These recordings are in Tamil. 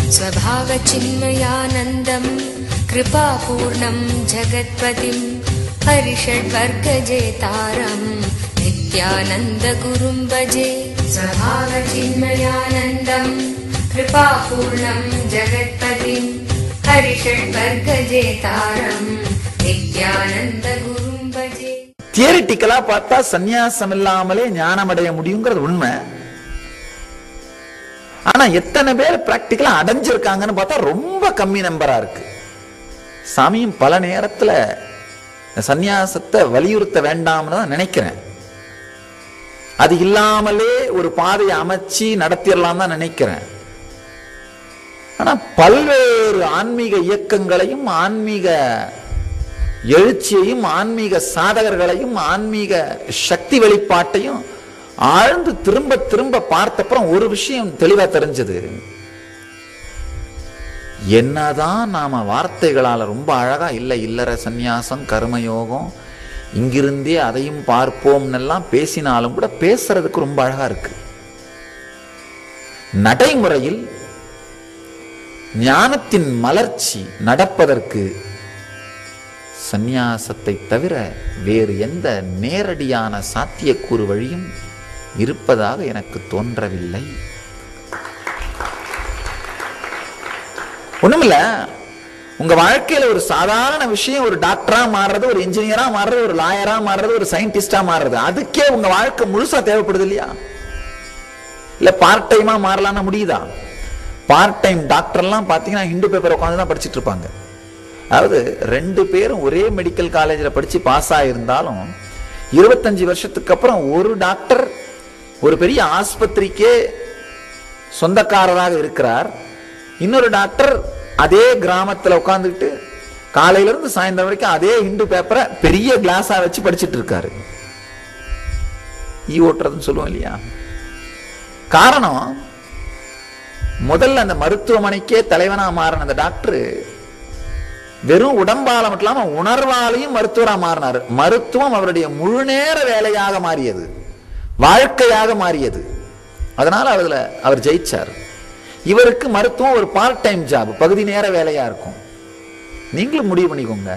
स्वभावचिन्मयानन्दम् कृपापूर्णम् जगत्पतिम् हरिषड्वर्गजेतारम् नित्यानन्दगुरुम् भजे स्वभावचिन्मयानन्दम् कृपापूर्णम् जगत्पतिम् हरिषड्वर्गजेतारम् नित्यानन्दगुरुम् भजे தியரிட்டிக்கலா பார்த்தா சந்நியாசம் இல்லாமலே ஞானம் அடைய முடியுங்கிறது உண்மை ஆனா எத்தனை பேர் பிராக்டிக்கலா அடைஞ்சிருக்காங்கன்னு பார்த்தா ரொம்ப கம்மி நம்பரா இருக்கு சாமியும் பல நேரத்துல இந்த சந்நியாசத்தை வலியுறுத்த வேண்டாம்னு தான் நினைக்கிறேன் அது இல்லாமலே ஒரு பாதையை அமைச்சு நடத்திடலாம் தான் நினைக்கிறேன் ஆனா பல்வேறு ஆன்மீக இயக்கங்களையும் ஆன்மீக எழுச்சியையும் ஆன்மீக சாதகர்களையும் ஆன்மீக சக்தி வெளிப்பாட்டையும் ஆழ்ந்து திரும்ப திரும்ப பார்த்தப்புறம் ஒரு விஷயம் தெளிவா தெரிஞ்சது என்னதான் நாம வார்த்தைகளால ரொம்ப அழகா இல்லை இல்லற சந்நியாசம் கர்மயோகம் இங்கிருந்தே அதையும் பார்ப்போம்னு எல்லாம் பேசினாலும் கூட பேசுறதுக்கு ரொம்ப அழகா இருக்கு நடைமுறையில் ஞானத்தின் மலர்ச்சி நடப்பதற்கு சந்நியாசத்தை தவிர வேறு எந்த நேரடியான சாத்தியக்கூறு வழியும் இருப்பதாக எனக்கு தோன்றவில்லை ஒண்ணுமில்ல உங்க வாழ்க்கையில ஒரு சாதாரண விஷயம் ஒரு டாக்டரா மாறுறது ஒரு இன்ஜினியரா மாறுறது ஒரு லாயரா மாறுறது ஒரு சயின்டிஸ்டா மாறுறது அதுக்கே உங்க வாழ்க்கை முழுசா தேவைப்படுது இல்லையா இல்ல பார்ட் டைமா மாறலாம்னா முடியுதா பார்ட் டைம் டாக்டர்லாம் பாத்தீங்கன்னா ஹிந்து பேப்பர் உட்காந்து தான் படிச்சிட்டு இருப்பாங்க அதாவது ரெண்டு பேரும் ஒரே மெடிக்கல் காலேஜில் படிச்சு பாஸ் ஆயிருந்தாலும் இருபத்தஞ்சு வருஷத்துக்கு அப்புறம் ஒரு டாக்டர் ஒரு பெரிய ஆஸ்பத்திரிக்கே சொந்தக்காரராக இருக்கிறார் இன்னொரு டாக்டர் அதே கிராமத்தில் உட்காந்துக்கிட்டு காலையில இருந்து சாயந்தரம் வரைக்கும் அதே ஹிந்து பேப்பரை பெரிய கிளாஸா வச்சு படிச்சிட்டு இருக்காரு ஈ ஓட்டுறதுன்னு சொல்லுவோம் இல்லையா காரணம் முதல்ல அந்த மருத்துவமனைக்கே தலைவனா மாறின அந்த டாக்டர் வெறும் உடம்பால மட்டும் இல்லாம உணர்வாலையும் மருத்துவரா மாறினார் மருத்துவம் அவருடைய முழு நேர வேலையாக மாறியது வாழ்க்கையாக மாறியது அதனால அதுல அவர் ஜெயிச்சார் இவருக்கு மருத்துவம் ஒரு பார்ட் டைம் ஜாப் பகுதி நேர வேலையா இருக்கும் நீங்களும் முடிவு பண்ணிக்கோங்க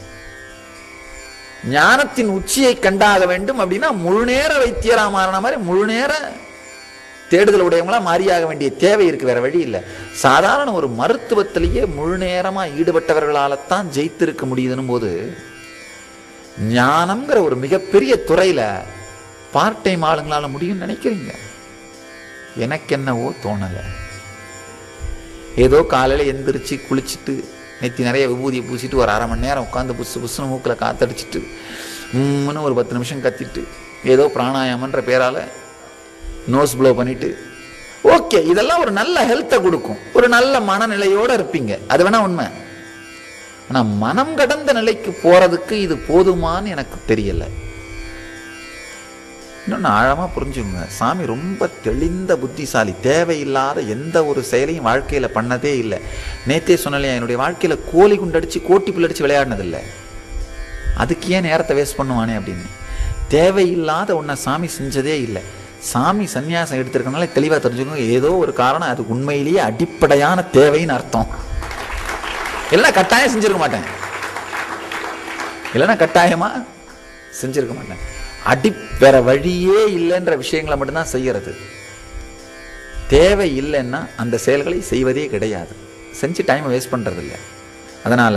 ஞானத்தின் உச்சியை கண்டாக வேண்டும் அப்படின்னா முழு நேர வைத்தியரா மாறின மாதிரி முழு நேர தேடுதல் உடையவங்களா மாறியாக வேண்டிய தேவை இருக்கு வேற வழி இல்லை சாதாரண ஒரு மருத்துவத்திலேயே முழு நேரமா ஈடுபட்டவர்களால்தான் ஜெயித்திருக்க முடியுதுன்னும் போது ஞானம்ங்கிற ஒரு மிகப்பெரிய துறையில பார்ட் டைம் ஆளுங்களால முடியும்னு நினைக்கிறீங்க எனக்கு என்னவோ தோணல ஏதோ காலையில எந்திரிச்சு குளிச்சுட்டு நெத்தி நிறைய விபூதியை பூசிட்டு ஒரு அரை மணி நேரம் உட்காந்து புசு புசுன்னு மூக்கில் காத்தடிச்சிட்டு உம்முன்னு ஒரு பத்து நிமிஷம் கத்திட்டு ஏதோ பிராணாயாமன்ற பேரால நோஸ் ப்ளோ பண்ணிட்டு ஓகே இதெல்லாம் ஒரு நல்ல ஹெல்த்தை கொடுக்கும் ஒரு நல்ல மனநிலையோட இருப்பீங்க அது வேணா உண்மை ஆனா மனம் கடந்த நிலைக்கு போறதுக்கு இது போதுமான்னு எனக்கு தெரியல இன்னொன்று ஆழமா புரிஞ்சுங்க சாமி ரொம்ப தெளிந்த புத்திசாலி தேவையில்லாத எந்த ஒரு செயலையும் வாழ்க்கையில பண்ணதே இல்லை நேத்தே சொன்னலையா என்னுடைய வாழ்க்கையில கோழி குண்டடிச்சு கோட்டி புல்லடிச்சு விளையாடினதில்லை அதுக்கு ஏன் நேரத்தை வேஸ்ட் பண்ணுவானே அப்படின்னு தேவையில்லாத ஒன்றை சாமி செஞ்சதே இல்லை சாமி சந்நியாசம் எடுத்திருக்கனால தெளிவாக தெரிஞ்சுக்கோங்க ஏதோ ஒரு காரணம் அது உண்மையிலேயே அடிப்படையான தேவைன்னு அர்த்தம் இல்லைன்னா கட்டாயம் செஞ்சிருக்க மாட்டேன் இல்லைன்னா கட்டாயமா செஞ்சிருக்க மாட்டேன் அடி வேற வழியே இல்லைன்ற விஷயங்களை மட்டும்தான் செய்யறது தேவை இல்லைன்னா அந்த செயல்களை செய்வதே கிடையாது செஞ்சு டைமை வேஸ்ட் பண்றது இல்லை அதனால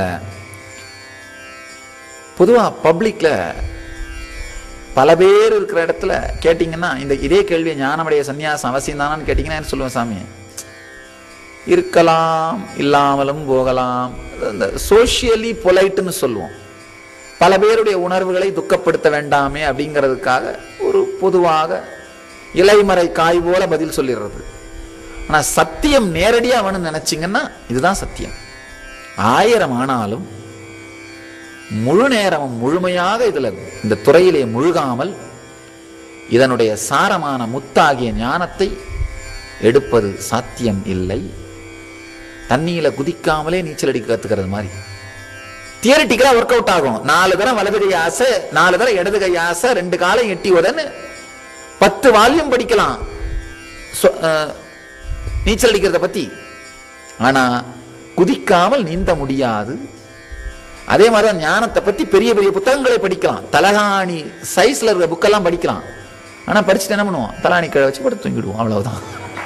பொதுவாக பப்ளிக்ல பல பேர் இருக்கிற இடத்துல கேட்டிங்கன்னா இந்த இதே கேள்வியை ஞானமடைய சந்நியாசம் அவசியம் தானான்னு கேட்டிங்கன்னா என்ன சொல்லுவேன் சாமி இருக்கலாம் இல்லாமலும் போகலாம் இந்த சோஷியலி பொலைட்டுன்னு சொல்லுவோம் பல பேருடைய உணர்வுகளை துக்கப்படுத்த வேண்டாமே அப்படிங்கிறதுக்காக ஒரு பொதுவாக இலைமறை காய் போல பதில் சொல்லிடுறது ஆனா சத்தியம் நேரடியா வேணும்னு நினைச்சீங்கன்னா இதுதான் சத்தியம் ஆயிரம் ஆனாலும் முழு நேரமும் முழுமையாக இதுல இந்த துறையிலே முழுகாமல் இதனுடைய சாரமான முத்தாகிய ஞானத்தை எடுப்பது சாத்தியம் இல்லை தண்ணியில குதிக்காமலே நீச்சல் அடிக்க கத்துக்கிறது மாதிரி தியரிட்டிக்கலா ஒர்க் அவுட் ஆகும் நாலு தரம் வலது கை ஆசை நாலு தரம் இடது கை ஆசை ரெண்டு காலம் எட்டி உடனே பத்து வால்யூம் படிக்கலாம் சொ- அஹ், நீச்சல் அடிக்கிறத பத்தி ஆனா குதிக்காமல் நீந்த முடியாது அதே மாதிரி தான் ஞானத்தை பத்தி பெரிய பெரிய புத்தகங்களை படிக்கலாம் தலகாணி சைஸ்ல இருக்கிற புக்கெல்லாம் படிக்கலாம் ஆனா படிச்சுட்டு என்ன பண்ணுவோம் தலகாணி கீழே வச்சு படுத்து தூங்கிடுவோம் அவ்வளவுதான்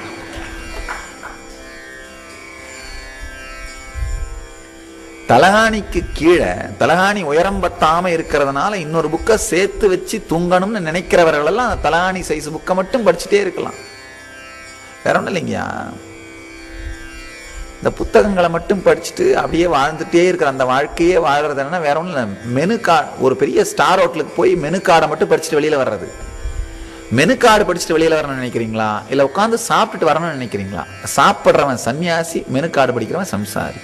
தலகாணிக்கு கீழே தலகாணி உயரம் பத்தாம இருக்கிறதுனால இன்னொரு புக்கை சேர்த்து வச்சு தூங்கணும்னு நினைக்கிறவர்கள் எல்லாம் அந்த தலகாணி சைஸ் புக்கை மட்டும் படிச்சுட்டே இருக்கலாம் வேற ஒன்றும் இல்லைங்கய்யா இந்த புத்தகங்களை மட்டும் படிச்சுட்டு அப்படியே வாழ்ந்துட்டே இருக்கிற அந்த வாழ்க்கையே வாழ்றது என்னன்னா வேற ஒன்றும் இல்லை மெனு கார்டு ஒரு பெரிய ஸ்டார் ஹோட்டலுக்கு போய் மெனு கார்டை மட்டும் படிச்சுட்டு வெளியில வர்றது மெனு கார்டு படிச்சுட்டு வெளியில வரணும்னு நினைக்கிறீங்களா இல்லை உட்காந்து சாப்பிட்டுட்டு வரணும்னு நினைக்கிறீங்களா சாப்பிட்றவன் சன்னியாசி மெனு கார்டு படிக்கிறவன் சம்சாரி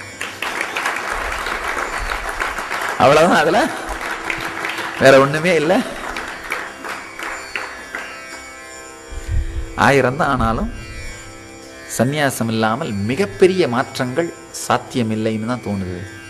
அவ்வளவுதான் அதுல வேற ஒண்ணுமே இல்லை ஆயிரம் தான் ஆனாலும் சந்நியாசம் இல்லாமல் மிகப்பெரிய மாற்றங்கள் சாத்தியமில்லைன்னு தான் தோணுது